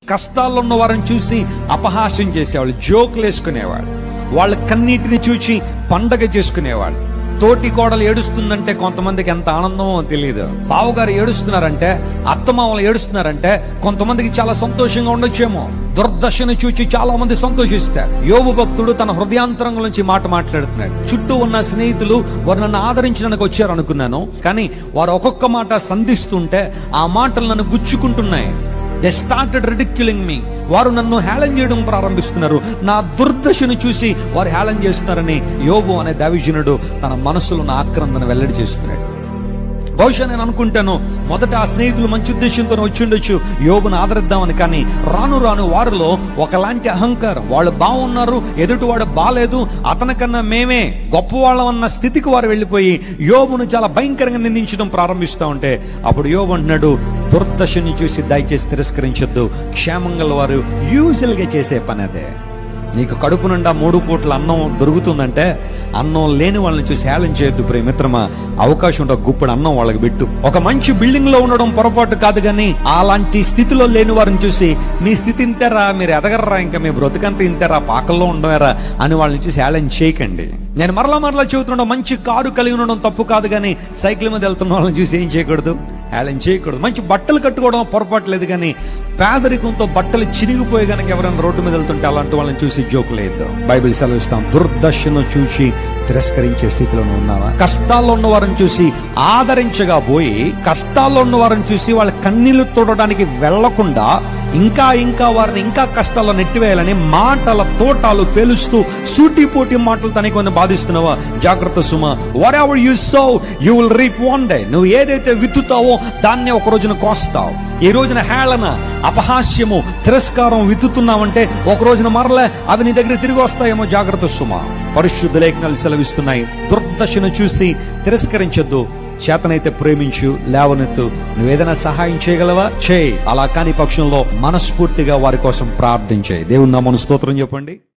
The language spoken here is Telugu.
కష్టాల్లో ఉన్న వారిని చూసి అపహాస్యం చేసేవాళ్ళు జోకులు వేసుకునేవాళ్ళు వాళ్ళ కన్నీటిని చూసి పండగ చేసుకునేవాళ్ళు తోటి కోడలు ఏడుస్తుందంటే కొంతమందికి ఎంత ఆనందమో తెలియదు బావగారు ఏడుస్తున్నారంటే అత్తమామలు ఏడుస్తున్నారంటే కొంతమందికి చాలా సంతోషంగా ఉండొచ్చేమో దుర్దశను చూచి చాలా మంది సంతోషిస్తారు యోగు భక్తుడు తన హృదయాంతరంగం నుంచి మాట మాట్లాడుతున్నాడు చుట్టూ ఉన్న స్నేహితులు వారు నన్ను ఆదరించడానికి వచ్చారు అనుకున్నాను కానీ వారు ఒక్కొక్క మాట సంధిస్తుంటే ఆ మాటలు నన్ను గుచ్చుకుంటున్నాయి దే స్టార్టెడ్ రిడిక్యులింగ్ మీ వారు నన్ను హేళన చేయడం ప్రారంభిస్తున్నారు నా దుర్దశను చూసి వారు హేళన చేస్తున్నారని యోబు అనే దవిజనుడు తన మనసులో ఉన్న ఆక్రందన వెల్లడి చేస్తున్నాడు బహుశా నేను అనుకుంటాను మొదట ఆ స్నేహితులు మంచి ఉద్దేశంతో వచ్చిండొచ్చు యోబును ఆదరిద్దామని కానీ రాను రాను వారిలో ఒకలాంటి అహంకారం వాళ్ళు బాగున్నారు ఎదుటివాడు బాలేదు అతనికన్నా మేమే గొప్పవాళ్ళం అన్న స్థితికి వారు వెళ్ళిపోయి యోబును చాలా భయంకరంగా నిందించడం ప్రారంభిస్తూ ఉంటే అప్పుడు యోబు అంటున్నాడు దుర్దశని చూసి దయచేసి తిరస్కరించొద్దు క్షేమంగల వారు యూజువల్ గా చేసే పని అదే నీకు కడుపు నిండా మూడు పూట్ల అన్నం దొరుకుతుందంటే అన్నం లేని వాళ్ళని చూసి హేళన చేయొద్దు ప్రేమిత్రమా అవకాశం ఉంటే గుప్పుడు అన్నం వాళ్ళకి పెట్టు ఒక మంచి బిల్డింగ్ లో ఉండడం పొరపాటు కాదు కానీ అలాంటి స్థితిలో లేని వారిని చూసి మీ స్థితి ఇంతేరా మీరు ఎదగర్రా ఇంకా మీ బ్రతుకంత ఇంతేరా పాకల్లో ఉండవేరా అని వాళ్ళని చూసి హేళన చేయకండి నేను మరలా మరలా చెబుతున్నా మంచి కారు కలిగి ఉండడం తప్పు కాదు కానీ సైకిల్ మీద వెళ్తున్న వాళ్ళని చూసి ఏం చేయకూడదు హేళన చేయకూడదు మంచి బట్టలు కట్టుకోవడం పొరపాటు లేదు కానీ పేదరికంతో బట్టలు చిరిగిపోయి గనక ఎవరైనా రోడ్డు మీద వెళ్తుంటే అలాంటి వాళ్ళని చూసి జోకు లేదు బైబిల్ సెలవిస్తాం దుర్దశను చూసి తిరస్కరించే స్థితిలో ఉన్నావా కష్టాల్లో ఉన్న వారిని చూసి ఆదరించగా పోయి కష్టాల్లో ఉన్న వారిని చూసి వాళ్ళ కన్నీళ్లు తోడడానికి వెళ్లకుండా ఇంకా ఇంకా వారిని ఇంకా కష్టాల్లో నెట్టివేయాలని మాటల తోటాలు పేలుస్తూ సూటిపోటి మాటలు తనకి కొన్ని బాధిస్తున్నావా జాగ్రత్త సుమ whatever you sow you will reap one day నువ్వు ఏదైతే విత్తుతావో దాన్నే ఒక రోజున కోస్తావు ఈ రోజున హేళన అపహాస్యము తిరస్కారం విత్తుతున్నావంటే ఒక రోజున మరలే అవి నీ దగ్గర తిరిగి వస్తాయేమో జాగ్రత్త సుమ పరిశుద్ధ లేఖనాలు సెలవిస్తున్నాయి దుర్దశను చూసి తిరస్కరించొద్దు చేతనైతే ప్రేమించు లేవనెత్తు నువ్వేదైనా సహాయం చేయగలవా చేయి అలా కాని పక్షంలో మనస్ఫూర్తిగా వారి కోసం ప్రార్థించే దేవుని నా స్తోత్రం చెప్పండి